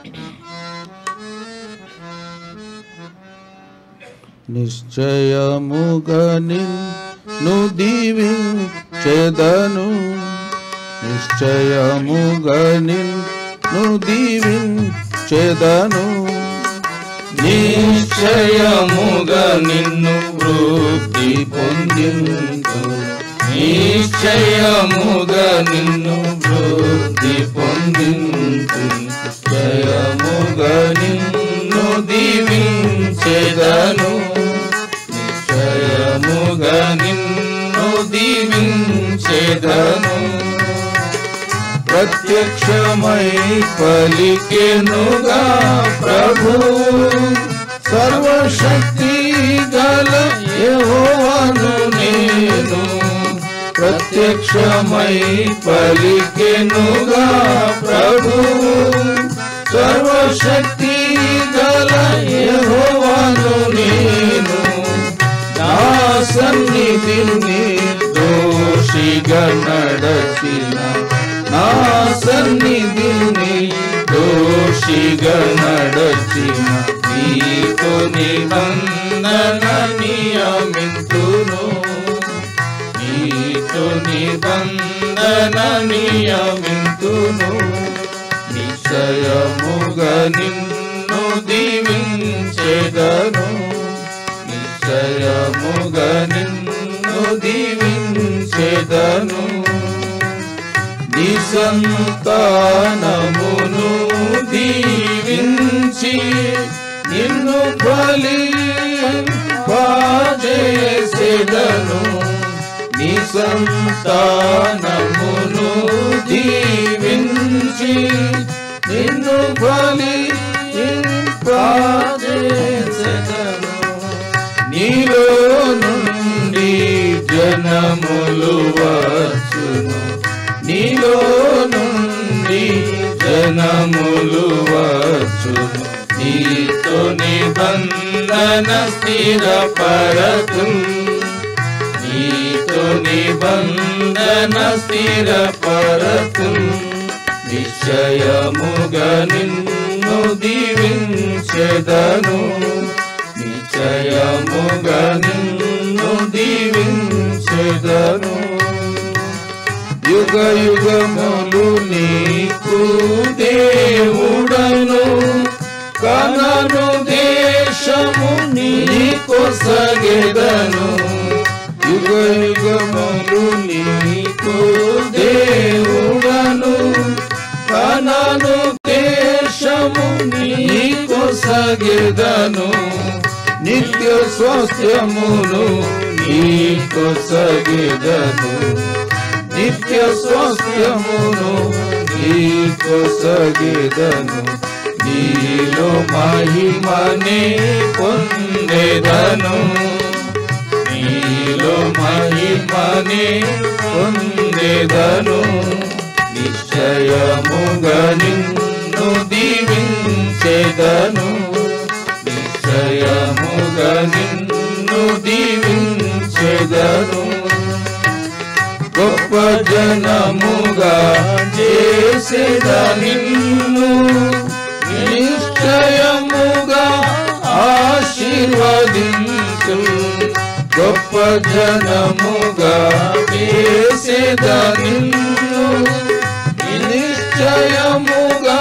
నిశ్చయముగా నిన్ను దీవించెదను నిశ్చయముగా నిన్ను దీవించెదను నిశ్చయముగా నిన్ను వృద్ధి పొందించు నిశ్చయముగా నిన్ను వృద్ధి పొందించు జయముగా నిన్ను దీవించెదను నిశ్చయముగా నిన్ను దీవించెదను ప్రత్యక్షమై పలికెనుగా ప్రభు సర్వశక్తి గల యెహోవాను నేను ప్రత్యక్షమై పలికెనుగా ప్రభు సర్వశక్తి గల యెహోవాను నేను నా సన్నిధిని దోషిగా నడచిన నా సన్నిధిని దోషిగా నడచిన నీతో నిబంధన నియమింతును నీతో నిబంధన నియమింతును నిశ్చయముగా నిన్ను దీవించెదను నిశ్చయముగా నిన్ను దీవించెదను నిసంతానమును దీవించి నిన్ను బలి చేసేదను నిసంతానమును దీవించి నిన్ను బలి చేసేదను నీలో నుండి జనములు వచ్చును నీలో నుండి జనములు వచ్చును నీతో నిబంధన స్థిరపరతు నీతో నిబంధన స్థిరపరతు నిశ్చయముగా నిన్ను దీవించెదను నిశ్చయముగా నిన్ను దీవించెదను యుగ యుగములు నీకు దేవుడను కనను దేశము నీకు సగెదను యుగ యుగములు నీకు దేవుడను కనను దేశము నీకు సగెదను నిత్య స్వాస్థ్యమును నీకు సగెదను నిత్య స్వాస్థ్యమును నీకు సగెదను నీలో మహిమనే పొందెదను నీలో మహిమనే పొందెదను నిశ్చయముగా నిన్ను దీవించెదను నిశ్చయముగా నిన్ను దీవించెదను గొప్ప జనముగా చేసేద నిన్ను నిశ్చయముగా ఆశీర్వదించు గొప్ప జనముగా చేసేద నిన్ను నిశ్చయముగా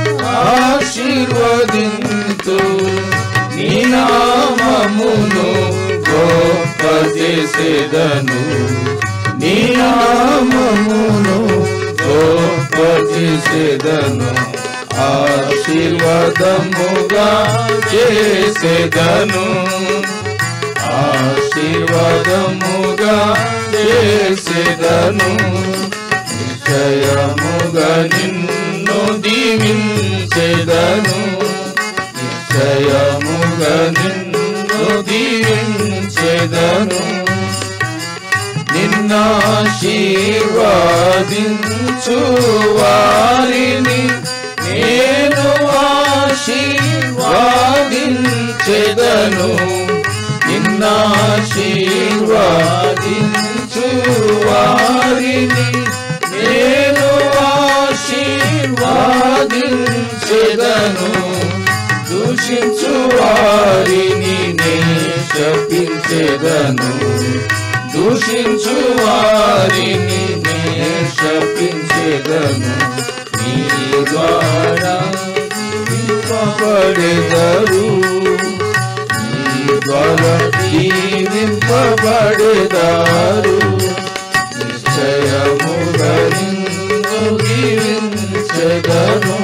ఆశీర్వదించు నీ నామమును గొప్ప చేసేదను నీ నామమును గొప్ప చేసేదను ఆశీర్వాదముగా చేసేదను ఆశీర్వాదముగా చేసేదను నిశ్చయముగా నిన్ను దీవించేదను నిశ్చయముగా నిన్ను దీవించేదను నిన్నాశీర్వాదించు వారిని నేను ఆశీర్వాదించెదను నిన్నాశీర్వాదించు వారిని నేను ఆశీర్వాదించెదను దీవించెదను దూషించు వారిని నే శపించెదను దూషించు వారిని నే శపించెదను నీ ద్వారా దీవింపబడెదరు నీ ద్వారా దీవింపబడెదారు నిశ్చయముగా నిన్ను దీవించెదను